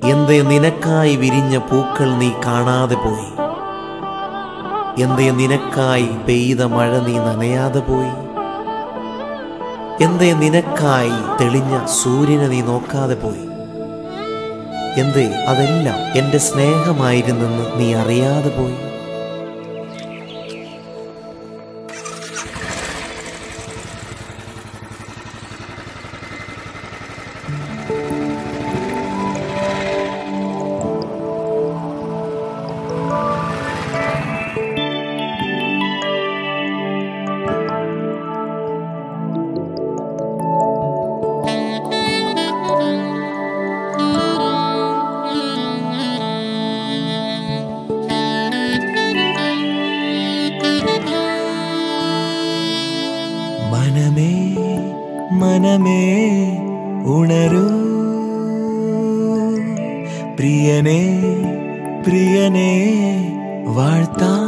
എന്തേ നിനക്കായി വിരിഞ്ഞ പൂക്കൾ നീ കാണാതെ പോയി എന്തേ നിനക്കായി പെയ്ത മഴ നീ നനയാതെ പോയി എന്തേ നിനക്കായി തെളിഞ്ഞ സൂര്യനെ നീ നോക്കാതെ പോയി എന്തേ അതെല്ലാം എന്റെ സ്നേഹമായിരുന്നെന്ന് നീ അറിയാതെ പോയി മനമേ മനമേ ഉണരൂ പ്രിയനേ പ്രിയനേ വാഴ്ത്താം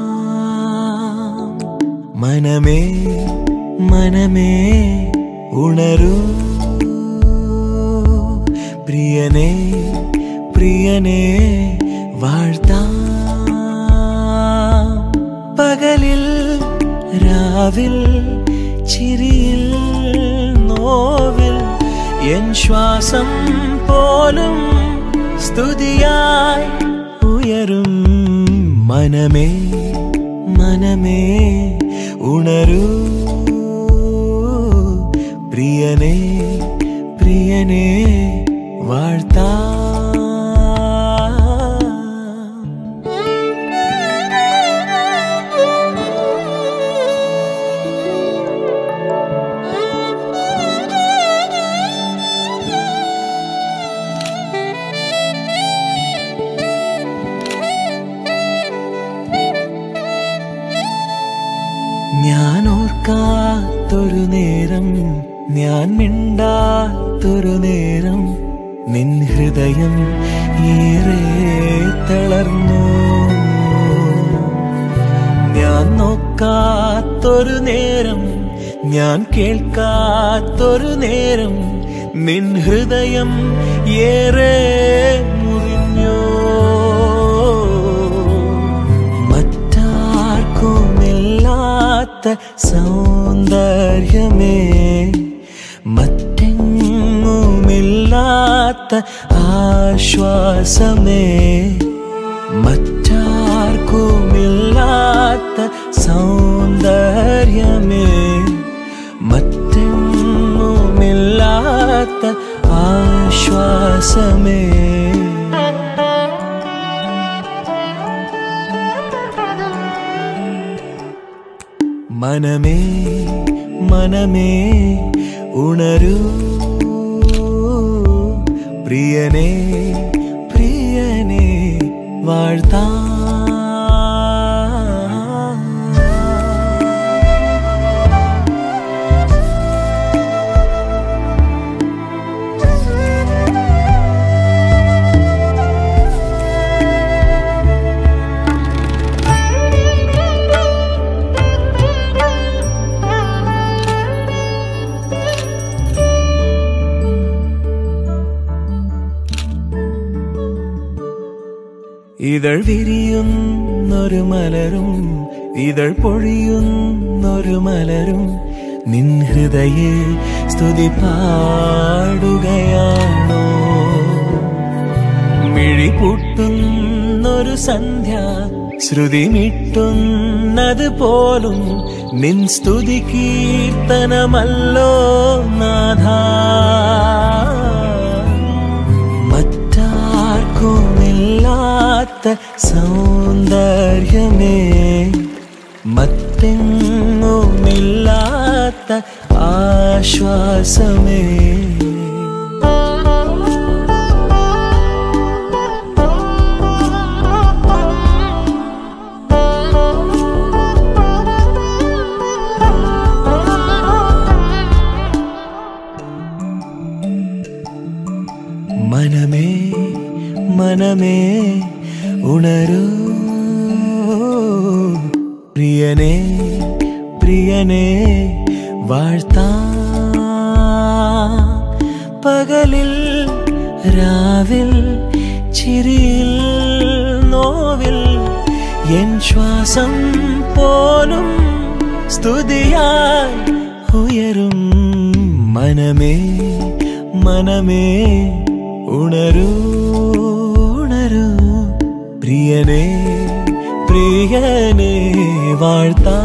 മനമേ മനമേ ഉണരൂ പ്രിയനേ പ്രിയനേ വാഴ്ത്താം പകലിൽ രാവിൽ ചിരിയിൽ നോവിൽ എൻ ശ്വാസം പോലും സ്തുതിയായി ഉയരും മനമേ മനമേ ഉണരൂ പ്രിയനേ പ്രിയനേ വാഴ്ത്താം ഞാൻ ഓർക്കാത്തൊരു നേരം ഞാൻ മിണ്ടാത്തൊരു നേരം നിൻ ഹൃദയം ഏറെ തളർന്നു ഞാൻ നോക്കാത്തൊരു നേരം ഞാൻ കേൾക്കാത്തൊരു നേരം നിൻ ഹൃദയം ഏറെ മുറിഞ്ഞോ മറ്റാർക്കുമില്ലാത്ത സൗന്ദര്യമേ മറ്റെങ്ങുമില്ലാത്ത ആശ്വാസമേ മറ്റാർക്കുമില്ലാത്ത സൗന്ദര്യമേ മറ്റെങ്ങുമില്ലാത്ത ആശ്വാസമേ മനമേ മനമേ ഉണരൂ പ്രിയനേ പ്രിയനേ വാഴ്ത്താം ഇതൾ വിരിയുന്നൊരു മലരും ഇതൾ പൊഴിയുന്നൊരു മലരും നിൻ ഹൃദയെ സ്തുതി പാടുകയാണോ മിഴി പൂട്ടുന്നൊരു സന്ധ്യ ശ്രുതി മിട്ടുന്നത് പോലും നിൻ സ്തുതി കീർത്തനമല്ലോ നാഥ മറ്റാർക്കുമില്ലാത്ത സൗന്ദര്യമേ മറ്റെങ്ങുമില്ലാത്ത ആശ്വാസമേ മനമേ മനമേ ഉണരൂ പ്രിയനേ പ്രിയനേ വാഴ്ത്താം പകലിൽ രാവിൽ ചിരിയിൽ നോവിൽ എൻ ശ്വാസം പോലും സ്തുതിയായി ഉയരും മനമേ മനമേ ഉണരൂ ഉണരൂ പ്രിയനേ പ്രിയനേ വാഴ്ത്താ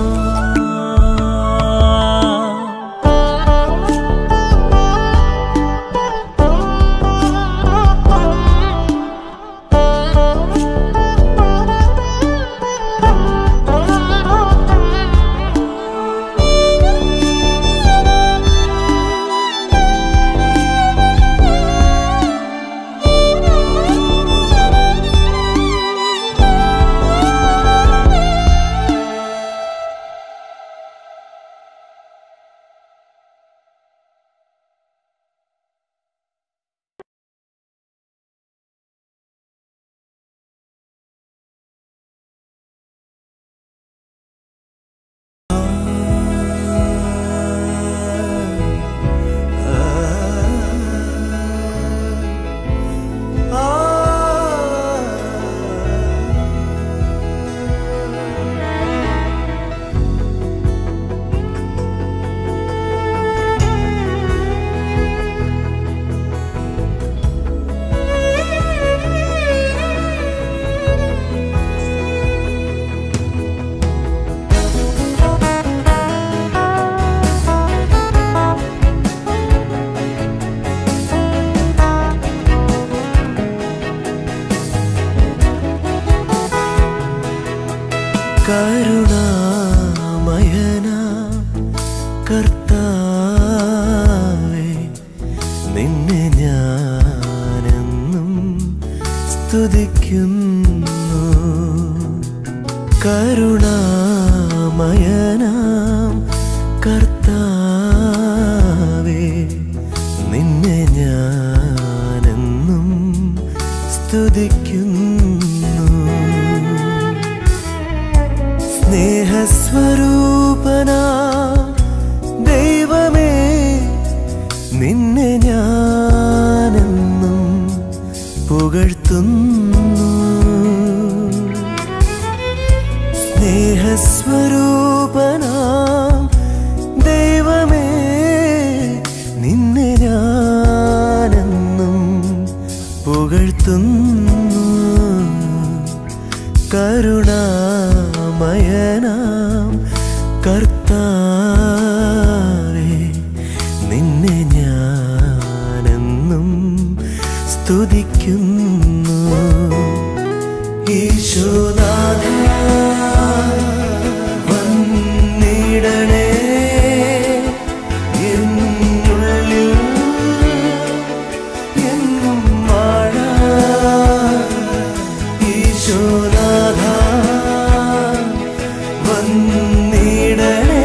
കരുണാമയന കർത്താവേ നിന്നെ ഞാനെന്നും സ്തുതിക്കുന്നു കരുണാമയനാം കർത്താവേ നിന്നെ ഞാനെന്നും സ്തുതിക്കുന്നു സ്നേഹസ്വരൂപന ദൈവമേ നിന്നെ ഞാനെന്നും പുകഴ്ത്തുന്നു സ്നേഹസ്വരൂപന ദൈവമേ നിന്നെ ഞാനെന്നും പുകഴ്ത്തുന്നു കരുണാമയനാം കർത്താവേ നിന്നെ ഞാനെന്നും സ്തുതിക്കുന്നു ഈശോനാഥ വന്നിടണേ എന്നുള്ളിൽ എന്നും വാഴാൻ ഈശോനാഥ വന്നിടണേ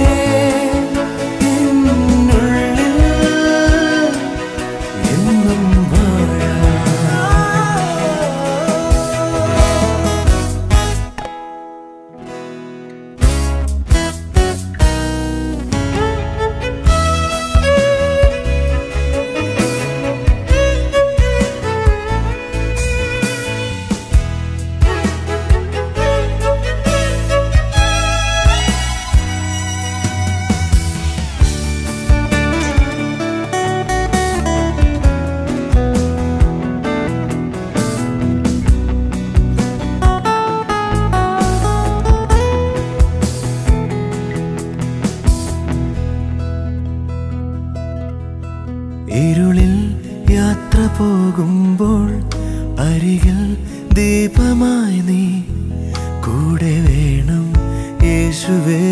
എന്നുള്ളിൽ എന്നും വാഴാൻ ഇരുളിൽ യാത്ര പോകുമ്പോൾ അരികിൽ ദീപമായി നീ കൂടെ വേണം യേശുവേ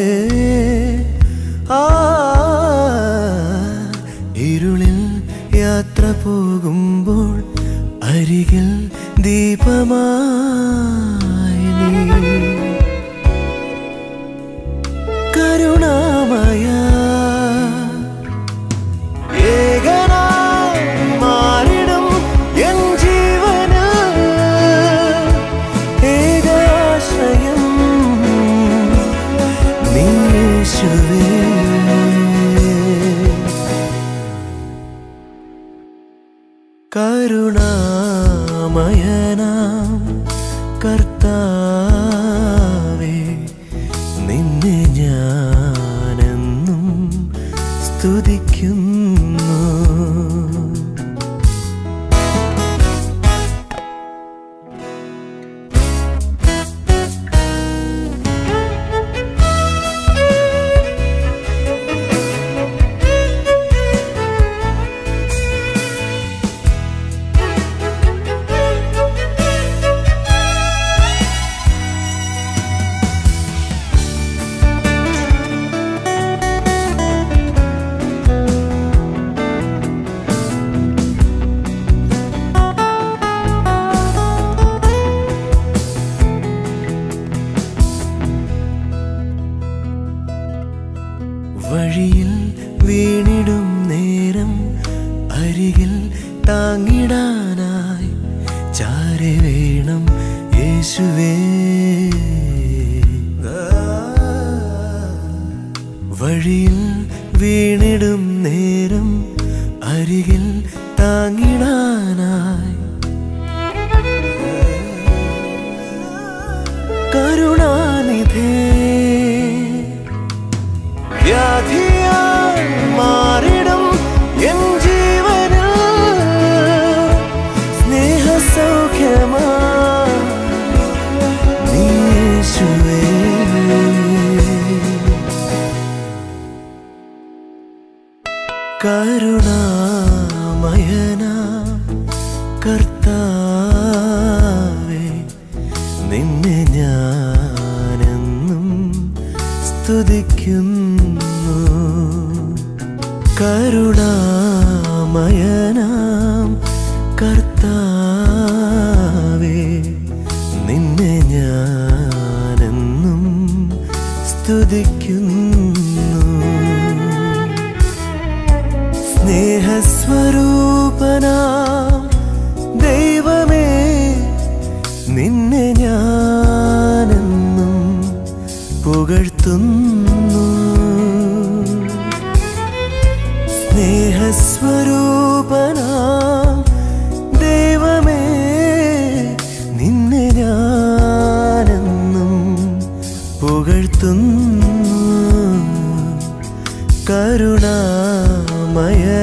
ആ ഇരുളിൽ യാത്ര പോകുമ്പോൾ അരികിൽ ദീപമായി നീ കരുണാമയ ഏകനായി മാറിടും എൻ ജീവന് ഏകാശ്രയം നീ യേശുവേ കരുണാമയനാം കരുണാമയനാം കർത്താവേ നിന്നെ ഞാനെന്നും സ്തുതിക്കുന്നു വഴിയിൽ വീണിടും നേരം അരികിൽ താങ്ങിടാനായി ചാരെ വേണം യേശുവേ വഴിയിൽ വീണിടും നേരം അരികിൽ താങ്ങിടാനായി കരുണാനിധേ വ്യാധിയാൽ മാറിടും എൻ ജീവന് സ്നേഹസൗഖ്യമാ നീ യേശുവേ കരുണാമയന കർത്താവേ നിന്നെ ഞാനെന്നും സ്തുതിക്കുന്നു കരുണാമയനാം കർത്താവേ നിന്നെ ഞാനെന്നും സ്തുതിക്കുന്നു സ്നേഹസ്വരൂപനാം ദൈവമേ നിന്നെ ഞാനെന്നും പുകഴ്ത്തുന്നു സ്നേഹസ്വരൂപനാം ദൈവമേ നിന്നെ ഞാനെന്നും പുകഴ്ത്തുന്നു കരുണാമയ